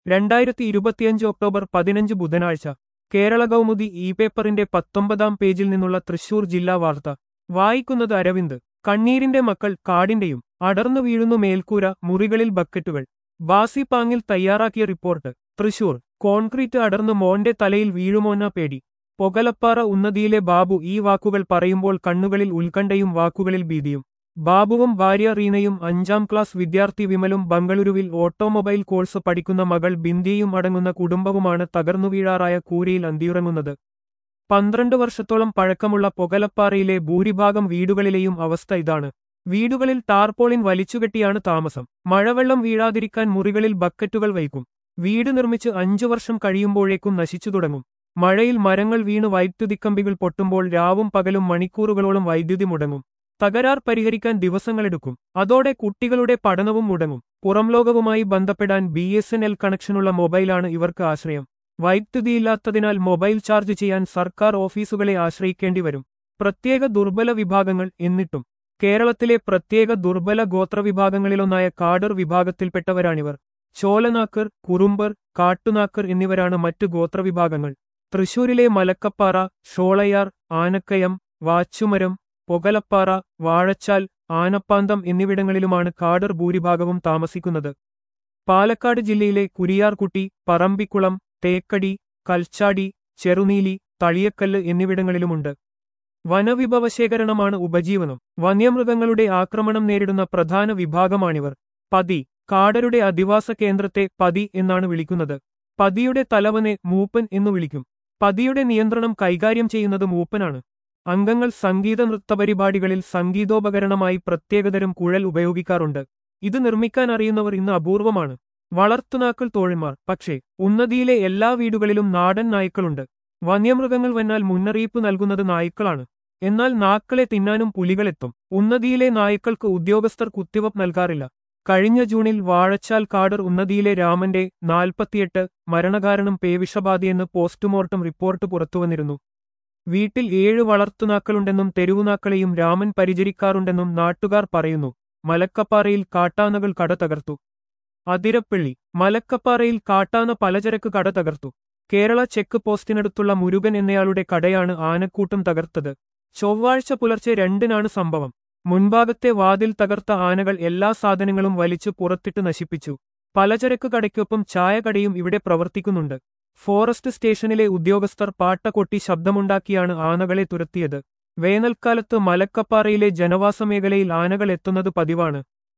രണ്ടായിരത്തി ഇരുപത്തിയഞ്ച് ഒക്ടോബർ പതിനഞ്ച് ബുധനാഴ്ച കേരള കൗമുദി ഇ പേപ്പറിന്റെ പത്തൊമ്പതാം പേജിൽ നിന്നുള്ള തൃശൂർ ജില്ലാ വാർത്ത വായിക്കുന്നത് അരവിന്ദ് കണ്ണീരിന്റെ മക്കൾ കാടിന്റെയും അടർന്നു വീഴുന്നു മേൽക്കൂര മുറികളിൽ ബക്കറ്റുകൾ ബാസി പാങ്ങിൽ തയ്യാറാക്കിയ റിപ്പോർട്ട് തൃശൂർ കോൺക്രീറ്റ് അടർന്നു മോന്റെ തലയിൽ വീഴുമോന്ന പേടി പൊകലപ്പാറ ഉന്നതിയിലെ ബാബു ഈ വാക്കുകൾ പറയുമ്പോൾ കണ്ണുകളിൽ ഉത്കണ്ഠയും വാക്കുകളിൽ ഭീതിയും ബാബുവും ഭാര്യ റീനയും അഞ്ചാം ക്ലാസ് വിദ്യാർത്ഥി വിമലും ബംഗളൂരുവിൽ ഓട്ടോമൊബൈൽ കോഴ്സ് പഠിക്കുന്ന മകൾ ബിന്ദിയും അടങ്ങുന്ന കുടുംബവുമാണ് തകർന്നു വീഴാറായ കൂരയിൽ അന്തിയുറങ്ങുന്നത് പന്ത്രണ്ട് വർഷത്തോളം പഴക്കമുള്ള പൊകലപ്പാറയിലെ ഭൂരിഭാഗം വീടുകളിലെയും അവസ്ഥ ഇതാണ് വീടുകളിൽ ടാർപോളിൻ വലിച്ചുകെട്ടിയാണ് താമസം മഴവെള്ളം വീഴാതിരിക്കാൻ മുറികളിൽ ബക്കറ്റുകൾ വയ്ക്കും വീട് നിർമ്മിച്ച് അഞ്ചു വർഷം കഴിയുമ്പോഴേക്കും നശിച്ചു തുടങ്ങും മഴയിൽ മരങ്ങൾ വീണ് വൈദ്യുതിക്കമ്പികൾ പൊട്ടുമ്പോൾ രാവും പകലും മണിക്കൂറുകളോളം വൈദ്യുതി മുടങ്ങും തകരാർ പരിഹരിക്കാൻ ദിവസങ്ങളെടുക്കും അതോടെ കുട്ടികളുടെ പഠനവും മുടങ്ങും പുറംലോകവുമായി ബന്ധപ്പെടാൻ ബി എസ് എൻ എൽ കണക്ഷനുള്ള മൊബൈലാണ് ഇവർക്ക് ആശ്രയം വൈദ്യുതിയില്ലാത്തതിനാൽ മൊബൈൽ ചാർജ് ചെയ്യാൻ സർക്കാർ ഓഫീസുകളെ ആശ്രയിക്കേണ്ടി വരും പ്രത്യേക ദുർബല വിഭാഗങ്ങൾ എന്നിട്ടും കേരളത്തിലെ പ്രത്യേക ദുർബല ഗോത്രവിഭാഗങ്ങളിലൊന്നായ കാഡർ വിഭാഗത്തിൽപ്പെട്ടവരാണിവർ ചോലനാക്കർ കുറുമ്പർ കാട്ടുനാക്കർ എന്നിവരാണ് മറ്റു ഗോത്രവിഭാഗങ്ങൾ തൃശൂരിലെ മലക്കപ്പാറ ഷോളയാർ ആനക്കയം വാച്ചുമരം പൊകലപ്പാറ വാഴച്ചാൽ ആനപ്പാന്തം എന്നിവിടങ്ങളിലുമാണ് കാഡർ ഭൂരിഭാഗവും താമസിക്കുന്നത് പാലക്കാട് ജില്ലയിലെ കുരിയാർകുട്ടി പറമ്പിക്കുളം തേക്കടി കൽച്ചാടി ചെറുനീലി തളിയക്കല്ല് എന്നിവിടങ്ങളിലുമുണ്ട് വനവിഭവശേഖരണമാണ് ഉപജീവനം വന്യമൃഗങ്ങളുടെ ആക്രമണം നേരിടുന്ന പ്രധാന വിഭാഗമാണിവർ പതി കാടരുടെ അധിവാസ കേന്ദ്രത്തെ പതി എന്നാണ് വിളിക്കുന്നത് പതിയുടെ തലവനെ മൂപ്പൻ എന്നു വിളിക്കും പതിയുടെ നിയന്ത്രണം കൈകാര്യം ചെയ്യുന്നത് മൂപ്പനാണ് അംഗങ്ങൾ സംഗീത നൃത്തപരിപാടികളിൽ സംഗീതോപകരണമായി പ്രത്യേകതരം കുഴൽ ഉപയോഗിക്കാറുണ്ട് ഇത് നിർമ്മിക്കാൻ അറിയുന്നവർ ഇന്ന് അപൂർവമാണ് വളർത്തുനാക്കൾ തോഴിമാർ പക്ഷേ ഉന്നതിയിലെ എല്ലാ വീടുകളിലും നാടൻ നായ്ക്കളുണ്ട് വന്യമൃഗങ്ങൾ വന്നാൽ മുന്നറിയിപ്പ് നൽകുന്നത് നായ്ക്കളാണ് എന്നാൽ നാക്കളെ തിന്നാനും പുലികളെത്തും ഉന്നതിയിലെ നായ്ക്കൾക്ക് ഉദ്യോഗസ്ഥർ കുത്തിവപ്പ് നൽകാറില്ല കഴിഞ്ഞ ജൂണിൽ വാഴച്ചാൽ കാടർ ഉന്നതിയിലെ രാമന്റെ നാൽപ്പത്തിയെട്ട് മരണകാരണം പേവിഷബാധയെന്ന് പോസ്റ്റ്മോർട്ടം റിപ്പോർട്ട് പുറത്തുവന്നിരുന്നു വീട്ടിൽ ഏഴ് വളർത്തുനാക്കളുണ്ടെന്നും തെരുവുനാക്കളെയും രാമൻ പരിചരിക്കാറുണ്ടെന്നും നാട്ടുകാർ പറയുന്നു മലക്കപ്പാറയിൽ കാട്ടാനകൾ കട തകർത്തു അതിരപ്പള്ളി മലക്കപ്പാറയിൽ കാട്ടാന പലചരക്ക് കട തകർത്തു കേരള ചെക്ക് പോസ്റ്റിനടുത്തുള്ള മുരുകൻ എന്നയാളുടെ കടയാണ് ആനക്കൂട്ടം തകർത്തത് ചൊവ്വാഴ്ച പുലർച്ചെ രണ്ടിനാണ് സംഭവം മുൻഭാഗത്തെ വാതിൽ തകർത്ത ആനകൾ എല്ലാ സാധനങ്ങളും വലിച്ചു പുറത്തിട്ട് നശിപ്പിച്ചു പലചരക്ക് കടയ്ക്കൊപ്പം ചായകടയും ഇവിടെ പ്രവർത്തിക്കുന്നുണ്ട് ഫോറസ്റ്റ് സ്റ്റേഷനിലെ ഉദ്യോഗസ്ഥർ പാട്ട കൊട്ടി ശബ്ദമുണ്ടാക്കിയാണ് ആനകളെ തുരത്തിയത് വേനൽക്കാലത്ത് മലക്കപ്പാറയിലെ ജനവാസ മേഖലയിൽ ആനകൾ എത്തുന്നത് പതിവാണ്